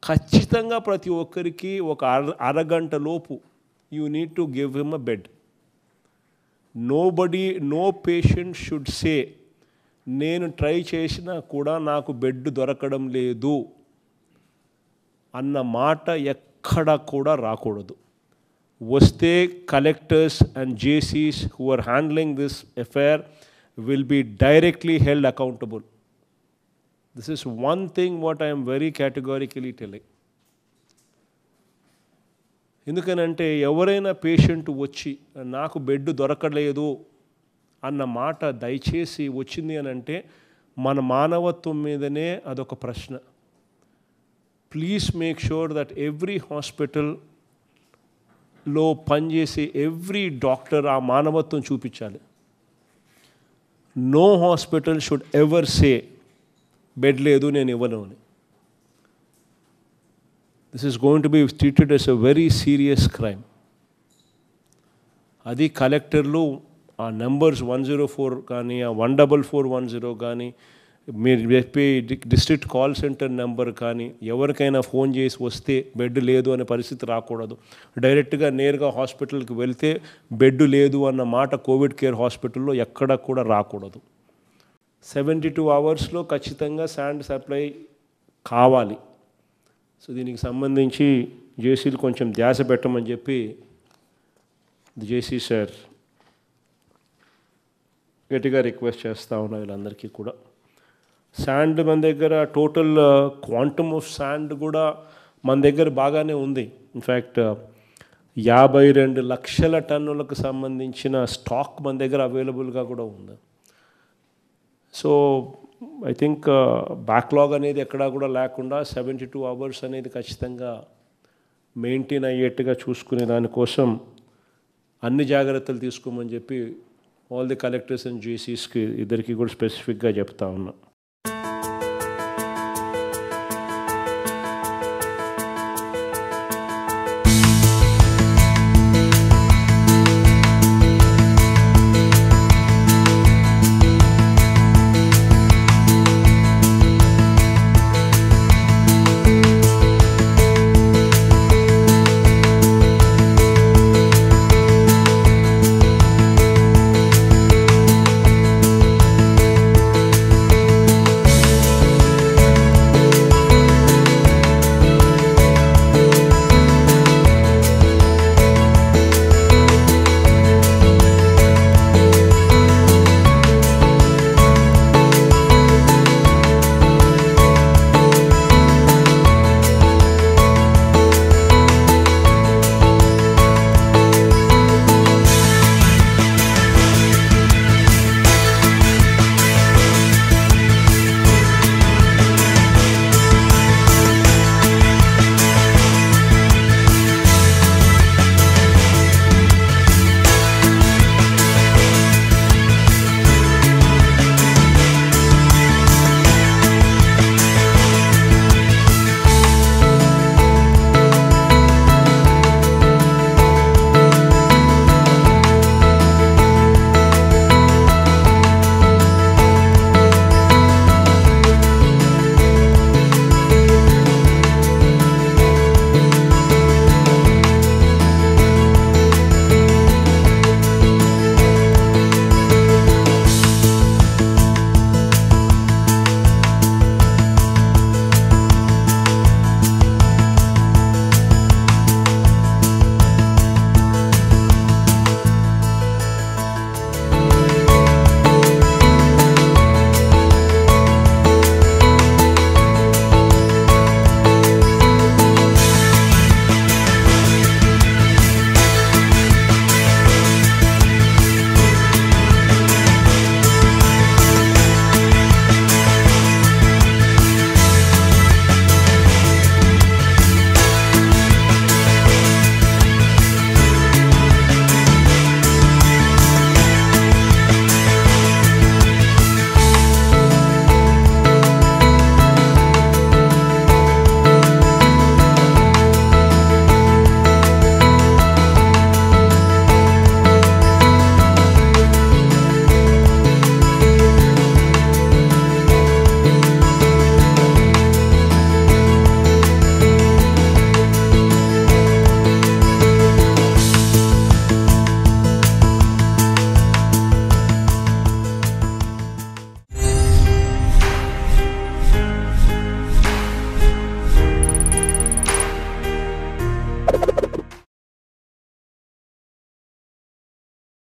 ఖచ్చితంగా ప్రతి ఒక్కరికి ఒక అర అరగంట లోపు you need to give him a bed nobody no patient should say నేను ట్రై చేసినా కూడా నాకు బెడ్ దొరకడం లేదు అన్న మాట ఎక్కడ కూడా రాకూడదు వస్తే కలెక్టర్స్ అండ్ జేసీస్ who are handling this affair will be directly held accountable this is one thing what I'm very categorically telling ఎందుకనంటే ఎవరైనా పేషెంట్ వచ్చి నాకు బెడ్ దొరకలేదు అన్న మాట దయచేసి వచ్చింది అని అంటే మన మానవత్వం మీదనే అదొక ప్రశ్న please make sure that every హాస్పిటల్లో పనిచేసే ఎవ్రీ డాక్టర్ ఆ మానవత్వం చూపించాలి no hospital should ever say bed లేదు నేను ఇవ్వను అని this is going to be treated as a very serious crime అది కలెక్టర్లు ఆ నెంబర్స్ వన్ జీరో ఫోర్ కానీ ఆ one double four one zero కానీ మీరు చెప్పే డిస్ట్రిక్ట్ కాల్ సెంటర్ నెంబర్ కానీ ఎవరికైనా ఫోన్ చేసి వస్తే బెడ్ లేదు అనే పరిస్థితి రాకూడదు డైరెక్ట్గా నేరుగా హాస్పిటల్కి వెళ్తే బెడ్ లేదు అన్న మాట కోవిడ్ కేర్ హాస్పిటల్లో ఎక్కడ కూడా రాకూడదు సెవెంటీ టూ అవర్స్లో ఖచ్చితంగా శాండ్ సప్లై కావాలి సో దీనికి సంబంధించి జేసీలు కొంచెం ధ్యాస పెట్టమని చెప్పి జేసీ సార్ గట్టిగా రిక్వెస్ట్ చేస్తూ ఉన్నా వీళ్ళందరికీ కూడా శాండ్ మన దగ్గర టోటల్ క్వాంటమ్ ఆఫ్ శాండ్ కూడా మన దగ్గర బాగానే ఉంది ఇన్ఫ్యాక్ట్ యాభై రెండు లక్షల టన్నులకు సంబంధించిన స్టాక్ మన దగ్గర అవైలబుల్గా కూడా ఉంది సో ఐ థింక్ బ్యాక్లాగ్ అనేది ఎక్కడా కూడా లేకుండా సెవెంటీ టూ అవర్స్ అనేది ఖచ్చితంగా మెయింటైన్ అయ్యేట్టుగా చూసుకునే దానికోసం అన్ని జాగ్రత్తలు తీసుకోమని చెప్పి ఆల్ ది కలెక్టర్స్ అండ్ జేసీస్కి ఇద్దరికి కూడా స్పెసిఫిక్గా చెప్తా ఉన్నా